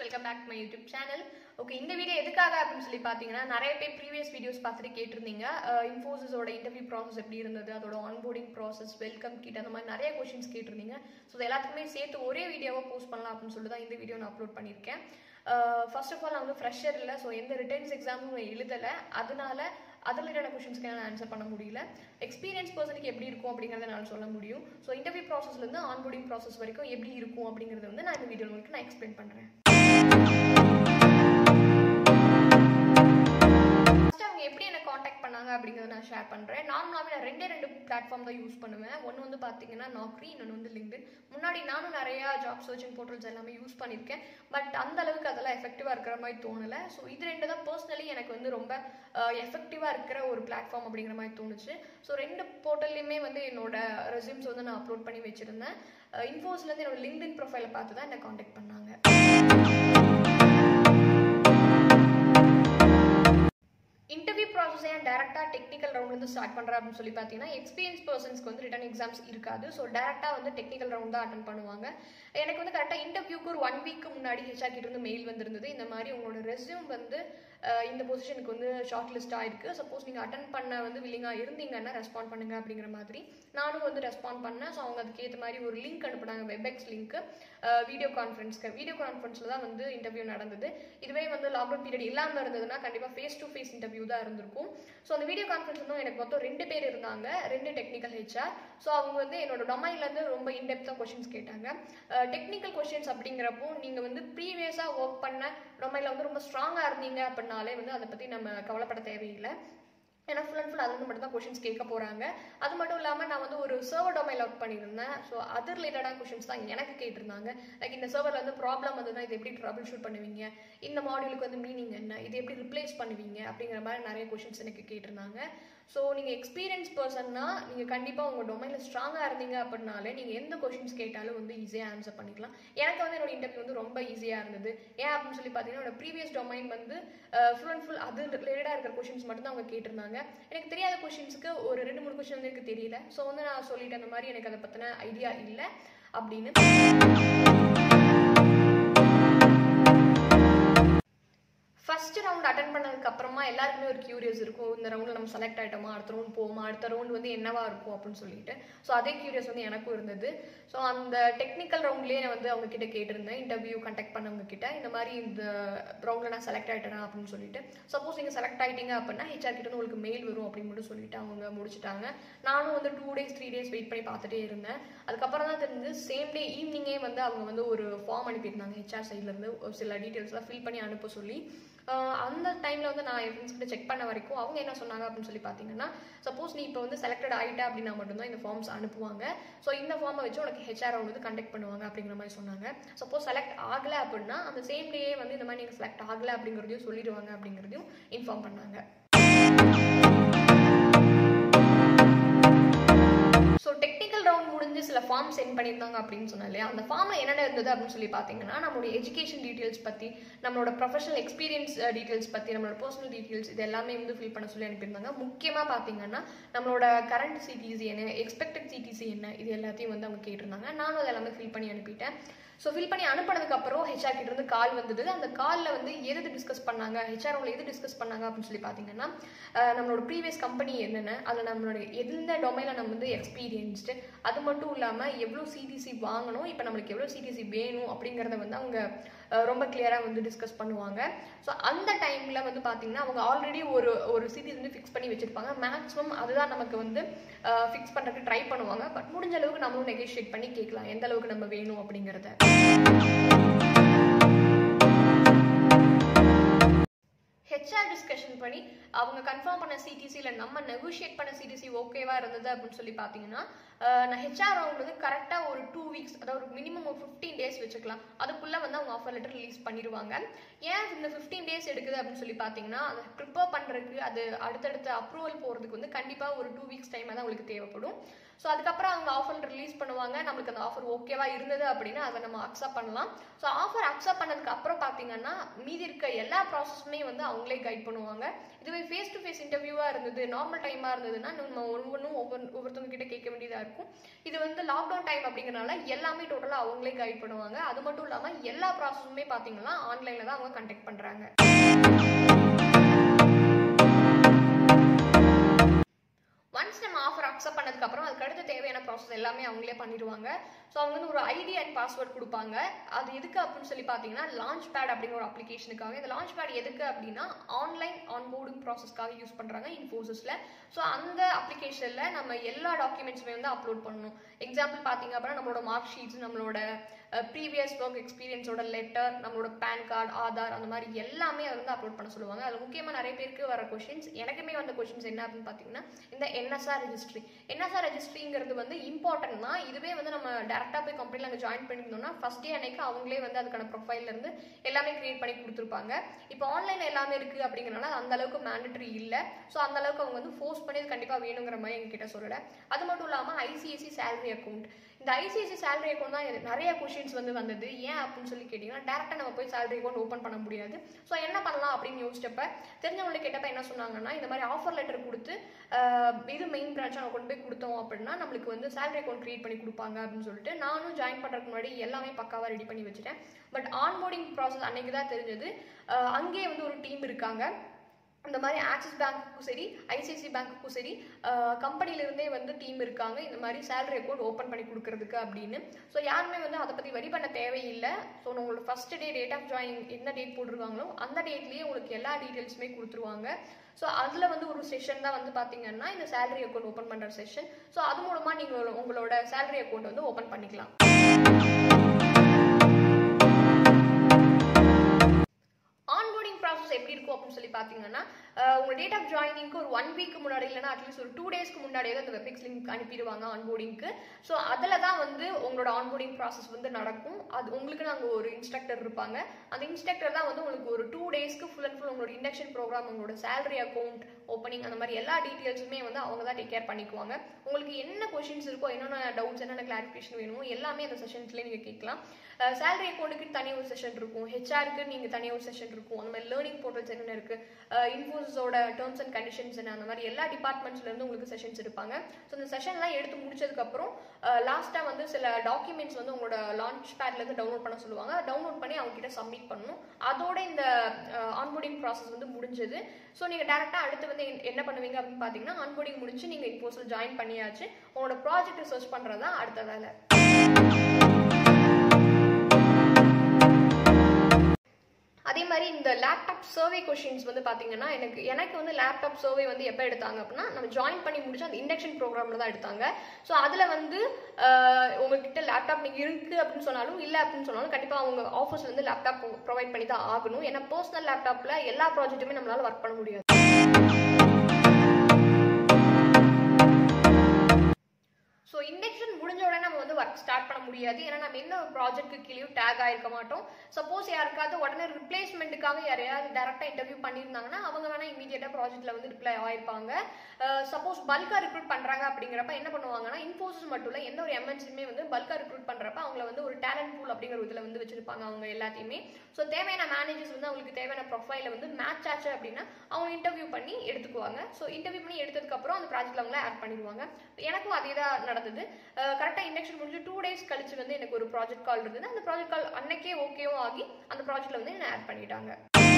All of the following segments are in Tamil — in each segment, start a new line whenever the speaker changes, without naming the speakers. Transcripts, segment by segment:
welcome back my YouTube channel okay இந்த வீடியோ எதுக்காக அப்படின்னு சொல்லி பார்த்தீங்கன்னா நிறைய பேர் ப்ரீவியஸ் வீடியோஸ் பார்த்துட்டு கேட்டிருந்தீங்க இன்ஃபோசிஸோட இன்டர்வியூ ப்ராசஸ் எப்படி இருந்தது அதோட ஆன்போர்டிங் ப்ராசஸ் வெல்கம் கிட் அந்த மாதிரி நிறைய கொஷின்ஸ் கேட்டிருந்தீங்க ஸோ அது எல்லாத்துக்குமே சேர்த்து ஒரே வீடியோவை போஸ்ட் பண்ணலாம் அப்படின்னு சொல்லி தான் இந்த வீடியோ நான் அப்லோட் பண்ணியிருக்கேன் ஃபர்ஸ்ட் ஆஃப் ஆல் நான் வந்து ஃப்ரெஷர் இல்லை ஸோ எந்த ரிட்டர்ன்ஸ் எக்ஸாமும் எழுதலை அதனால அது ரிலேட்டான கொஷின்ஸ்க்கு என்னால் ஆன்சர் பண்ண முடியல எக்ஸ்பீரியன்ஸ் பர்சனுக்கு எப்படி இருக்கும் அப்படிங்கிறத நான் சொல்ல முடியும் ஸோ இன்டர்வியூ ப்ராசஸ்லேருந்து ஆன்போர்டிங் ப்ராசஸ் வரைக்கும் எப்படி இருக்கும் அப்படிங்கிறத வந்து நான் இந்த வீடியோ உங்களுக்கு நான் எக்ஸ்பிளைன் பண்ணுறேன் ஃபர்ஸ்ட் அவங்க எப்படி என்ன காண்டாக்ட் பண்ணாங்க அப்படிங்கிறத நான் ஷேர் பண்ணுறேன் நார்மலாகவே நான் ரெண்டே ரெண்டு பிளாட்ஃபார்ம் தான் யூஸ் பண்ணுவேன் ஒன்று வந்து பார்த்தீங்கன்னா நாக்ரி இன்னொன்று வந்து லிங்க்டின் முன்னாடி நானும் நிறையா ஜாப் சர்ச்சிங் போர்ட்டல்ஸ் எல்லாமே யூஸ் பண்ணியிருக்கேன் பட் அந்த அளவுக்கு அதெல்லாம் எஃபெக்டிவாக இருக்கிற மாதிரி தோணலை ஸோ இது ரெண்டு தான் பர்சனலி எனக்கு வந்து ரொம்ப எஃபெக்டிவாக இருக்கிற ஒரு பிளாட்ஃபார்ம் அப்படிங்கிற மாதிரி தோணுச்சு ஸோ ரெண்டு போர்ட்டல்லையுமே வந்து என்னோட ரெசியூம்ஸ் வந்து நான் அப்லோட் பண்ணி வச்சுருந்தேன் இன்ஃபோஸ்லேருந்து என்னோட லிங்க்டின் ப்ரொஃபைலை பார்த்து தான் என்னை காண்டாக்ட் பண்ணாங்க இன்டர்வியூ ப்ராசஸ் ஏன் டேரெக்டாக டெக்னிக்கல் ரவுண்ட்லேருந்து ஸ்டார்ட் பண்ணுறேன் அப்படின்னு சொல்லி பார்த்தீங்கன்னா எக்ஸ்பீரியன்ஸ் பர்சன்ஸ்க்கு வந்து ரிட்டன் எக்ஸாம்ஸ் இருக்காது ஸோ டேரெக்டாக வந்து டெக்னிக்கல் ரவுண்ட் தான் அட்டன் பண்ணுவாங்க எனக்கு வந்து கரெக்டாக இன்டர்வியூக்கு ஒரு ஒன் வீக்கு முன்னாடி ஹெச்ஆர் கிட்ட இருந்து மெயில் வந்திருந்தது இந்த மாதிரி உங்களோட ரெஸ்யூம் வந்து இந்த பொசிஷனுக்கு வந்து ஷார்ட் லிஸ்ட் ஆயிருக்கு சப்போஸ் நீங்கள் அட்டன் பண்ண வந்து வில்லிங்காக இருந்தீங்கன்னா ரெஸ்பாண்ட் பண்ணுங்க அப்படிங்கிற மாதிரி நானும் வந்து ரெஸ்பாண்ட் பண்ணேன் ஸோ அவங்க அதுக்கேற்ற மாதிரி ஒரு லிங்க் அனுப்புனாங்க வெப்எக்ஸ் லிங்க் வீடியோ கான்ஃபரன்ஸ்க்கு வீடியோ கான்ஃபரன்ஸில் தான் வந்து இன்டர்வியூ நடந்தது இதுவே வந்து லாக்டவுன் பீரியட் இல்லாமல் இருந்ததுன்னா கண்டிப்பாக ஃபேஸ் டு ஃபேஸ் இன்டர்வியூ தான் இருந்திருக்கும் ஸோ அந்த வீடியோ கான்ஃபரன்ஸ் வந்து எனக்கு மொத்தம் ரெண்டு பேர் இருந்தாங்க ரெண்டு டெக்னிக்கல் ஹெச்ஆர் ஸோ அவங்க வந்து என்னோட டொமைன்லேருந்து ரொம்ப இன்டெப்த்தாக கொஷின்ஸ் கேட்டாங்க டெக்னிக்கல் கொஷின்ஸ் அப்படிங்கிறப்போ நீங்கள் வந்து ப்ரீவியஸாக ஒர்க் பண்ண டொமைனில் வந்து ரொம்ப ஸ்ட்ராங்காக இருந்தீங்க அப்படின்னாலே வந்து அதை பற்றி நம்ம கவலைப்பட தேவையில்லை ஏன்னா ஃபுல் அண்ட் ஃபுல் அது வந்து மட்டும் தான் கொஷின்ஸ் கேட்க போகிறாங்க அது மட்டும் இல்லாமல் நான் வந்து ஒரு சர்வர் டொமைனில் ஒர்க் பண்ணியிருந்தேன் ஸோ அது ரிலேட்டடான கொஷின்ஸ் தான் எனக்கு கேட்டிருந்தாங்க லைக் இந்த சர்வரில் வந்து ப்ராப்ளம் வந்ததுன்னா இது எப்படி ட்ரபிள் ஷூட் பண்ணுவீங்க இந்த மாடியூலுக்கு வந்து மீனிங் என்ன இது எப்படி ரிப்ளேஸ் பண்ணுவீங்க அப்படிங்கிற மாதிரி நிறைய கொஷின்ஸ் எனக்கு கேட்டிருந்தாங்க ஸோ நீங்கள் எக்ஸ்பீரியன்ஸ் பர்சன்னா நீங்கள் கண்டிப்பாக உங்கள் டொமைனில் ஸ்ட்ராங்காக இருந்தீங்க அப்படின்னாலே நீங்கள் எந்த கொஷின்ஸ் கேட்டாலும் வந்து ஈஸியாக ஆன்சர் பண்ணிக்கலாம் எனக்கு வந்து என்னோட இன்டர்வியூ வந்து ரொம்ப ஈஸியாக இருந்தது ஏன் அப்படின்னு சொல்லி பார்த்தீங்கன்னா என்னோட ப்ரீவியஸ் டொமைன் வந்து ஃபுல் அண்ட் ஃபுல் அது ரிலேட்டடாக இருக்கிற கொஷின்ஸ் மட்டும் தான் அவங்க கேட்டிருந்தாங்க எனக்கு தெரியாத கொஷின்ஸுக்கு ஒரு ரெண்டு மூணு கொஷின் வந்து எனக்கு தெரியல ஸோ வந்து நான் சொல்லிட்டேன் அந்த மாதிரி எனக்கு அதை பற்றின ஐடியா இல்லை அப்படின்னு ஃபர்ஸ்ட் ரவுண்ட் அட்டன் பண்ணதுக்கு அப்புறமா எல்லாருக்குமே ஒரு கியூரியஸ் இருக்கும் இந்த ரவுண்டில் நம்ம செலக்ட் ஆகிட்டோமா அடுத்த ரவுண்ட் போவோமா அடுத்த ரவுண்ட் வந்து என்னவா இருக்கும் அப்படின்னு சொல்லிட்டு ஸோ அதே கியூரியஸ் வந்து எனக்கும் இருந்தது ஸோ அந்த டெக்னிக்கல் ரவுண்ட்லேயே நான் வந்து அவங்க கிட்ட கேட்டிருந்தேன் இன்டர்வியூ கண்டக்ட் பண்ணவங்க கிட்ட இந்த மாதிரி இந்த ரவுண்டில் நான் செலக்ட் ஆகிட்டேனா அப்படின்னு சொல்லிட்டு சப்போஸ் நீங்கள் செலக்ட் ஆகிட்டீங்க அப்படின்னா ஹெச்ஆர் கிட்ட உங்களுக்கு மெயில் வரும் அப்படின்னு மட்டும் சொல்லிட்டு அவங்க முடிச்சுட்டாங்க நானும் வந்து two days three days wait பண்ணி பார்த்துட்டே இருந்தேன் அதுக்கப்புறம் தான் தெரிஞ்சு சேம் டே ஈவினிங்கே வந்து அவங்க வந்து ஒரு ஃபார்ம் அனுப்பியிருந்தாங்க ஹெச்ஆர் சைட்லேருந்து ஒரு சில டீட்டெயில்ஸ்லாம் ஃபில் பண்ணி அனுப்ப சொல்லி அந்த டைமில் வந்து நான் என் ஃப்ரெண்ட்ஸ் கிட்ட செக் பண்ண வரைக்கும் அவங்க என்ன சொன்னாங்க அப்படின்னு சொல்லி பார்த்தீங்கன்னா சப்போஸ் நீ இப்போ வந்து செலக்டட் ஆகிட்ட அப்படின்னா மட்டும்தான் இந்த ஃபார்ம்ஸ் அனுப்புவாங்க ஸோ இந்த ஃபார்மை வச்சு உனக்கு ஹெச்ஆர் வந்து கண்டக்ட் பண்ணுவாங்க அப்படிங்கிற மாதிரி சொன்னாங்க சப்போஸ் செலக்ட் ஆகலை அப்படின்னா அந்த சேம் டேயே வந்து இந்த மாதிரி நீங்கள் செலக்ட் ஆகலை அப்படிங்கிறதையும் சொல்லிடுவாங்க அப்படிங்கிறதையும் இன்ஃபார்ம் பண்ணாங்க ஸோ டெக்னிக்கல் ரவுண்ட் முடிஞ்சு சில ஃபார்ம் சென்ட் பண்ணியிருந்தாங்க அப்படின்னு சொன்னேன் இல்லையா அந்த ஃபார்மில் என்னென்ன இருந்தது அப்படின்னு சொல்லி பார்த்தீங்கன்னா நம்மளுடைய எஜுகேஷன் டீட்டெயில்ஸ் பற்றி நம்மளோட ப்ரொஃபஷனல் எக்ஸ்பீரியன்ஸ் டீட்டெயில்ஸ் பற்றி நம்மளோட பர்சனல் டீட்டெயில்ஸ் இது எல்லாமே வந்து ஃபில் பண்ண சொல்லி அனுப்பியிருந்தாங்க முக்கியமாக பார்த்தீங்கன்னா நம்மளோட கரண்ட் சிடிசி என்ன எக்ஸ்பெக்டட் சிடிசி என்ன இது எல்லாத்தையும் வந்து அவங்க கேட்டிருந்தாங்க நானும் அது எல்லாமே ஃபில் பண்ணி அனுப்பிட்டேன் ஸோ ஃபில் பண்ணி அனுப்பினதுக்கு அப்புறம் ஹெச்ஆர் கிட்ட இருந்து கால் வந்தது அந்த காலில் வந்து எது டிஸ்கஸ் பண்ணாங்க ஹெச்ஆர் அவங்க எது டிஸ்கஸ் பண்ணாங்க அப்படின்னு சொல்லி பார்த்தீங்கன்னா நம்மளோட ப்ரீவியஸ் கம்பெனி என்னென்ன அதில் நம்மளோட எந்த டொமைனில் நம்ம வந்து எக்ஸ்பீரியன்ஸ்டு அது மட்டும் இல்லாமல் எவ்வளோ சிடிசி வாங்கணும் இப்போ நம்மளுக்கு எவ்வளோ சிடிசி வேணும் அப்படிங்கிறத வந்து அவங்க ரொம்ப கிளியராக வந்து டிஸ்கஸ் பண்ணுவாங்க ஸோ அந்த டைமில் வந்து பார்த்தீங்கன்னா அவங்க ஆல்ரெடி ஒரு ஒரு சிடிஸ் வந்து ஃபிக்ஸ் பண்ணி வச்சுருப்பாங்க மேக்ஸிமம் அதுதான் நமக்கு வந்து ஃபிக்ஸ் பண்ணுறதுக்கு ட்ரை பண்ணுவாங்க பட் முடிஞ்ச அளவுக்கு நம்மளும் நெகோஷியேட் பண்ணி கேட்கலாம் எந்த அளவுக்கு நம்ம வேணும் அப்படிங்கிறத ஹெச்ஆர் டிஸ்கஷன் பண்ணி அவங்க கன்ஃபார்ம் பண்ண சிடிசியில் நம்ம நெகோஷியேட் பண்ண சிடிசி ஓகேவா இருந்தது அப்படின்னு சொல்லி பார்த்தீங்கன்னா நான் ஹெச்ஆர் ரவுண்ட் வந்து கரெக்டாக ஒரு டூ வீக்ஸ் அதாவது ஒரு மினிமம் ஒரு ஃபிஃப்டீன் டேஸ் வச்சுக்கலாம் அதுக்குள்ளே வந்து அவங்க ஆஃபர் லெட்டர் ரிலீஸ் பண்ணிடுவாங்க ஏன் இந்த ஃபிஃப்டீன் டேஸ் எடுக்குது அப்படின்னு சொல்லி பார்த்தீங்கன்னா அதை ப்ரிப்பேர் பண்ணுறதுக்கு அது அடுத்தடுத்த அப்ரூவல் போகிறதுக்கு வந்து கண்டிப்பாக ஒரு டூ வீக்ஸ் டைம் தான் உங்களுக்கு தேவைப்படும் ஸோ அதுக்கப்புறம் அவங்க ஆஃபர் ரிலீஸ் பண்ணுவாங்க நம்மளுக்கு அந்த ஆஃபர் ஓகேவா இருந்தது அப்படின்னா அதை நம்ம அக்செப்ட் பண்ணலாம் ஸோ ஆஃபர் அக்செப்ட் பண்ணதுக்கு அப்புறம் பார்த்தீங்கன்னா மீதி இருக்க எல்லா ப்ராசஸுமே வந்து அவங்களே கைட் பண்ணுவாங்க இதுவே ஃபேஸ் டு ஃபேஸ் இன்டர்வியூவாக இருந்தது நார்மல் டைமாக இருந்ததுன்னா நம்ம ஒவ்வொன்றும் ஒவ்வொரு ஒவ்வொருத்தவங்க கிட்ட கேட்க வேண்டியதாக இருக்கும் இது வந்து லாக்டவுன் டைம் அப்படிங்கிறனால எல்லாமே டோட்டலாக அவங்களே கைட் பண்ணுவாங்க அது மட்டும் இல்லாமல் எல்லா ப்ராசஸுமே பார்த்தீங்கன்னா ஆன்லைனில் தான் அவங்க கண்டக்ட் பண்ணுறாங்க ஒன்ஸ் நம்ம ஆஃபர் அக்செப்ட் பண்ணதுக்கு அப்புறம் அதுக்கு அடுத்து தேவையான ப்ராசஸ் எல்லாமே அவங்களே பண்ணிடுவாங்க ஸோ அவங்க வந்து ஒரு ஐடி அண்ட் பாஸ்வேர்ட் கொடுப்பாங்க அது எதுக்கு அப்படின்னு சொல்லி பார்த்தீங்கன்னா லான்ச் பேட் அப்படிங்கிற ஒரு அப்ளிகேஷனுக்காக இந்த லான்ச் பேட் எதுக்கு அப்படின்னா ஆன்லைன் ஆன்போர்டிங் ப்ராசஸ்க்காக யூஸ் பண்ணுறாங்க இன்ஃபோசிஸில் ஸோ அந்த அப்ளிகேஷனில் நம்ம எல்லா டாக்குமெண்ட்ஸுமே வந்து அப்லோட் பண்ணணும் எக்ஸாம்பிள் பார்த்தீங்க அப்படின்னா நம்மளோட மார்க் ஷீட்ஸ் நம்மளோட ப்ரீவியஸ் ஒர்க் எக்ஸ்பீரியன்ஸோட லெட்டர் நம்மளோட பேன் கார்டு ஆதார் அந்த மாதிரி எல்லாமே அதை வந்து அப்லோட் பண்ண சொல்லுவாங்க அதில் முக்கியமாக நிறைய பேருக்கு வர கொஷின்ஸ் எனக்குமே வந்த கொஷின்ஸ் என்ன அப்படின்னு பார்த்தீங்கன்னா இந்த என்எஸ்ஆர் ரெஜிஸ்ட்ரி என்எஸ்ஆர் ரெஜிஸ்ட்ரிங்கிறது வந்து இம்பார்ட்டன்ட் தான் இதுவே வந்து நம்ம டேரெக்டாக போய் கம்பெனியில் அங்கே ஜாயின் பண்ணியிருந்தோம்னா ஃபஸ்ட் டே அன்னைக்கு அவங்களே வந்து அதுக்கான ப்ரொஃபைல்ல இருந்து எல்லாமே கிரியேட் பண்ணி கொடுத்துருப்பாங்க இப்போ ஆன்லைனில் எல்லாமே இருக்குது அப்படிங்கிறனால அந்த அளவுக்கு மேண்டட்ரி இல்லை ஸோ அந்த அளவுக்கு அவங்க வந்து ஃபோர்ஸ் பண்ணி அது கண்டிப்பாக வேணுங்கிற மாதிரி எங்ககிட்ட சொல்லலை அது மட்டும் இல்லாமல் ஐசிஐசி சேலரி அக்கௌண்ட் இந்த ஐசிஐசி சேலரி அக்கௌண்ட் தான் இது நிறைய கொஷின்ஸ் வந்து வந்தது ஏன் அப்படின்னு சொல்லி கேட்டிங்கன்னா டேரெக்டாக நம்ம போய் சேலரி அக்கௌண்ட் ஓப்பன் பண்ண முடியாது ஸோ என்ன பண்ணலாம் அப்படின்னு யோசிச்சப்ப தெரிஞ்சவங்களை கேட்டப்ப என்ன சொன்னாங்கன்னா இந்த மாதிரி ஆஃபர் லெட்டர் கொடுத்து ஆஹ், இது மெயின் பிரான்ச்சாக நம்ம கொண்டு போய் கொடுத்தோம் அப்படின்னா நம்மளுக்கு வந்து சேலரி அக்கௌண்ட் க்ரியேட் பண்ணி கொடுப்பாங்க அப்படின்னு சொல்லிட்டு நானும் ஜாயின் பண்ணுறதுக்கு முன்னாடி எல்லாமே பக்காவாக ரெடி பண்ணி வச்சுட்டேன் பட் ஆன்போர்டிங் ப்ராசஸ் அன்னைக்கு தான் தெரிஞ்சது ஆஹ், அங்கேயே வந்து ஒரு டீம் இருக்காங்க இந்த மாதிரி ஆக்சிஸ் பேங்க்குக்கும் சரி ஐசிஐசி பேங்க்குக்கும் சரி கம்பெனிலேருந்தே வந்து டீம் இருக்காங்க இந்த மாதிரி சேலரி அக்கௌண்ட் ஓப்பன் பண்ணி கொடுக்கறதுக்கு அப்படின்னு ஸோ யாருமே வந்து அதை பற்றி வரி பண்ண தேவையில்லை ஸோ உங்களோட first day date of join என்ன டேட் போட்டிருக்காங்களோ அந்த டேட்லேயே உங்களுக்கு எல்லா டீட்டெயில்ஸுமே கொடுத்துருவாங்க ஸோ அதில் வந்து ஒரு செஷன் தான் வந்து பார்த்தீங்கன்னா இந்த சேலரி அக்கௌண்ட் ஓப்பன் பண்ணுற செஷன் ஸோ அது மூலமாக நீங்கள் உங்களோட சேலரி அக்கௌண்ட் வந்து ஓப்பன் பண்ணிக்கலாம் ஆன்போர்டிங் ப்ராசஸ் எப்படி இருக்கும் அப்படின்னு சொல்லி பார்த்தீங்கன்னா அஹ், உங்க டேட் ஆஃப் ஜாயினிங்க்கு ஒரு ஒன் வீக் முன்னாடி இல்லைன்னா அட்லீஸ்ட் ஒரு டூ டேஸ்க்கு முன்னாடியே அந்த வெப்எக்ஸ் லிங்க் அனுப்பிடுவாங்க ஆன்போர்டிங்க்கு ஸோ அதில் தான் வந்து உங்களோட ஆன்போர்டிங் ப்ராசஸ் வந்து நடக்கும் அது உங்களுக்கு நாங்கள் ஒரு இன்ஸ்ட்ரக்டர் இருப்பாங்க அந்த இன்ஸ்ட்ரக்டர் தான் வந்து உங்களுக்கு ஒரு டூ டேஸ்க்கு ஃபுல் அண்ட் ஃபுல் உங்களோட இண்டக்ஷன் ப்ரோக்ராம் உங்களோட சேலரி அக்கௌண்ட் ஓப்பனிங் அந்த மாதிரி எல்லா டீட்டெயில்ஸுமே வந்து அவங்க தான் டேக் கேர் பண்ணிக்குவாங்க உங்களுக்கு என்ன கொஷின்ஸ் இருக்கோ என்னென்ன டவுட்ஸ் என்னென்ன கிளாரிஃபிகேஷன் வேணுமோ எல்லாமே அந்த செஷன்ஸ்லேயே நீங்கள் கேட்கலாம் சேலரி அக்கௌண்ட்டுக்கு தனி ஒரு செஷன் இருக்கும் ஹெச்ஆருக்கு நீங்கள் தனியாக ஒரு செஷன் இருக்கும் அந்த மாதிரி லேர்னிங் போர்ட்டல்ஸ் என்னென்ன இருக்குது இன்ஃபோஸோட டேர்ம்ஸ் அண்ட் கண்டிஷன்ஸ் என்ன அந்த மாதிரி எல்லா டிபார்ட்மெண்ட்ஸ்லேருந்து உங்களுக்கு செஷன்ஸ் இருப்பாங்க ஸோ இந்த செஷன்லாம் எடுத்து முடிச்சதுக்கப்புறம் லாஸ்ட்டாக வந்து சில டாக்குமெண்ட்ஸ் வந்து உங்களோட லான்ச் பேட்லேருந்து டவுன்லோட் பண்ண சொல்லுவாங்க டவுன்லோட் பண்ணி அவங்க கிட்ட சப்மிட் பண்ணணும் அதோட இந்த ஆன்போர்டிங் ப்ராசஸ் வந்து முடிஞ்சது ஸோ நீங்கள் டேரெக்டாக அடுத்து வந்து என்ன- என்ன பண்ணுவீங்க அப்படின்னு பார்த்தீங்கன்னா ஆன்போர்டிங் முடிச்சு நீங்கள் இன்ஃபோஸில் ஜாயின் பண்ணியாச்சு உங்களோட ப்ராஜெக்ட் சர்ச் பண்ணுறது தான் அடுத்த வேலை அதே மாதிரி இந்த லேப்டாப் சர்வே கொஷின்ஸ் வந்து பார்த்தீங்கன்னா எனக்கு எனக்கு வந்து லேப்டாப் சர்வே வந்து எப்போ எடுத்தாங்க அப்படின்னா நம்ம ஜாயின் பண்ணி முடிச்சு அந்த இண்டக்ஷன் ப்ரோக்ராமில் தான் எடுத்தாங்க ஸோ அதில் வந்து ஆஹ், உங்ககிட்ட லேப்டாப் நீங்கள் இருக்குது அப்படின்னு சொன்னாலும் இல்லை அப்படின்னு சொன்னாலும் கண்டிப்பாக அவங்க ஆஃபீஸ் வந்து லேப்டாப் ப்ரொவைட் பண்ணி தான் ஆகணும் ஏன்னா பர்சனல் லேப்டாப்பில் எல்லா ப்ராஜெக்ட்டுமே நம்மளால ஒர்க் பண்ண முடியாது ஸோ இண்டக்ஷன் முடிஞ்ச உடனே நம்ம வந்து ஒர்க் ஸ்டார்ட் பண்ண முடியாது ஏன்னா நம்ம எந்த ஒரு ப்ராஜெக்ட்க்கு கீழேயும் டேக் ஆயிருக்க மாட்டோம் சப்போஸ் யாருக்காவது உடனே ரிப்ளேஸ்மெண்ட்டுக்காக யாரையாவது டேரெக்டாக இன்டர்வியூ பண்ணியிருந்தாங்கன்னா அவங்க வேணா இமீடியட்டாக ப்ராஜெக்ட்ல வந்து ரிப்ளை ஆயிருப்பாங்க சப்போஸ் பல்காக ரிக்ரூட் பண்ணுறாங்க அப்படிங்கிறப்ப என்ன பண்ணுவாங்கன்னா இன்ஃபோசிஸ் மட்டும் இல்லை எந்த ஒரு எம்என்சியுமே வந்து பல்காக ரிக்ரூட் பண்ணுறப்ப அவங்கள வந்து ஒரு டேலண்ட் பூல் அப்படிங்கிற இதில் வந்து வச்சிருப்பாங்க அவங்க எல்லாத்தையுமே ஸோ தேவையான மேனேஜர்ஸ் வந்து அவங்களுக்கு தேவையான ப்ரொஃபைலை வந்து மேட்ச் ஆச்சு அப்படின்னா அவங்க இன்டர்வியூ பண்ணி எடுத்துக்குவாங்க ஸோ இன்டர்வியூ பண்ணி எடுத்ததுக்கப்புறம் அந்த ப்ராஜெக்ட்ல அவங்கள ஆட் பண்ணிடுவாங்க எனக்கும் அதே தான் நடந்தது கரெக்டாக இண்டக்ஷன் முடிஞ்சு டூ டேஸ் கழிச்சு வந்து எனக்கு ஒரு ப்ராஜெக்ட் கால் இருந்தது அந்த ப்ராஜெக்ட் கால் அன்னைக்கே ஓகேவும் ஆகி அந்த ப்ராஜெக்ட்ல வந்து என்ன ஆட் பண்ணிட்டாங்க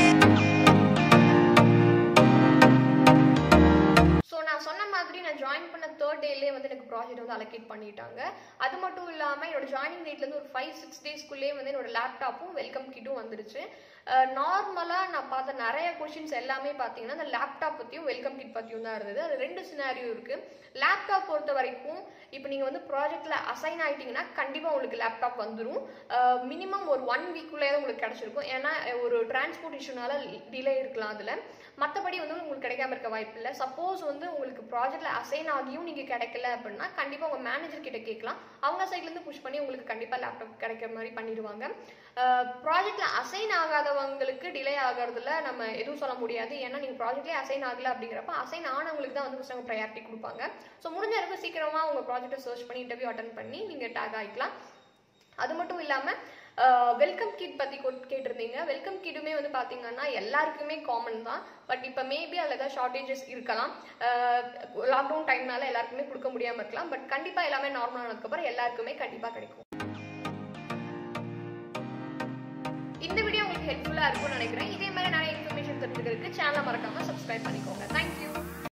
ஸோ நான் சொன்ன மாதிரி நான் ஜாயின் பண்ண தேர்ட் டேலேயே வந்து எனக்கு ப்ராஜெக்ட் வந்து அலோகேட் பண்ணிட்டாங்க அது மட்டும் இல்லாமல் என்னோட ஜாயினிங் டேட்லேருந்து ஒரு ஃபைவ் சிக்ஸ் டேஸ்க்குள்ளேயே வந்து என்னோட லேப்டாப்பும் வெல்கம் கிட்டும் வந்துருச்சு நார்மலாக நான் பார்த்த நிறைய கொஷின்ஸ் எல்லாமே பார்த்தீங்கன்னா அந்த லேப்டாப் பற்றியும் வெல்கம் கிட் பற்றியும் தான் இருந்தது அது ரெண்டு சினாரியோ இருக்குது லேப்டாப் பொறுத்த வரைக்கும் இப்போ நீங்கள் வந்து ப்ராஜெக்ட்டில் அசைன் ஆயிட்டீங்கன்னா கண்டிப்பாக உங்களுக்கு லேப்டாப் வந்துடும் மினிமம் ஒரு ஒன் வீக்குள்ளே தான் உங்களுக்கு கிடச்சிருக்கும் ஏன்னா ஒரு டிரான்ஸ்போர்ட் இஷ்யூனால டிலே இருக்கலாம் அதில் மற்றபடி வந்து உங்களுக்கு கிடைக்காம இருக்க வாய்ப்பு இல்லை சப்போஸ் வந்து வந்து உங்களுக்கு ப்ராஜெக்ட்ல அசைன் ஆகியும் நீங்க கிடைக்கல அப்படின்னா கண்டிப்பா உங்க மேனேஜர் கிட்ட கேட்கலாம் அவங்க சைட்ல இருந்து புஷ் பண்ணி உங்களுக்கு கண்டிப்பா லேப்டாப் கிடைக்கிற மாதிரி பண்ணிடுவாங்க ப்ராஜெக்ட்ல அசைன் ஆகாதவங்களுக்கு டிலே ஆகிறதுல நம்ம எதுவும் சொல்ல முடியாது ஏன்னா நீங்க ப்ராஜெக்ட்லேயே அசைன் ஆகல அப்படிங்கிறப்ப அசைன் ஆனவங்களுக்கு தான் வந்து ஃபஸ்ட் ப்ரையாரிட்டி கொடுப்பாங்க ஸோ முடிஞ்ச அளவுக்கு சீக்கிரமா உங்க ப்ராஜெக்ட்டை சர்ச் பண்ணி இன்டர்வியூ அட்டன் பண்ணி நீங்க டேக் ஆகிக்கலாம் அது மட்டும் இல்லாம வெல்கம் கிட் பத்தி கொ- கேட்டிருந்தீங்க வெல்கம் கிட்டுமே வந்து பாத்தீங்கன்னா எல்லாருக்குமே காமன் தான் பட் இப்போ மேபி அதில் ஏதாவது ஷார்ட்டேஜஸ் இருக்கலாம் லாக்டவுன் டைம்னால எல்லாருக்குமே கொடுக்க முடியாம இருக்கலாம் பட் கண்டிப்பா எல்லாமே நார்மல் ஆனதுக்கப்புறம் எல்லாருக்குமே கண்டிப்பா கிடைக்கும் இந்த வீடியோ உங்களுக்கு ஹெல்ப்ஃபுல்லா இருக்கும்னு நினைக்கிறேன் இதே மாதிரி நிறைய இன்ஃபர்மேஷன் தெரிஞ்சுக்கிறதுக்கு சேனலை மறக்காம சப்ஸ்கிரைப் பண்ணிக்கோங்க தேங்க்யூ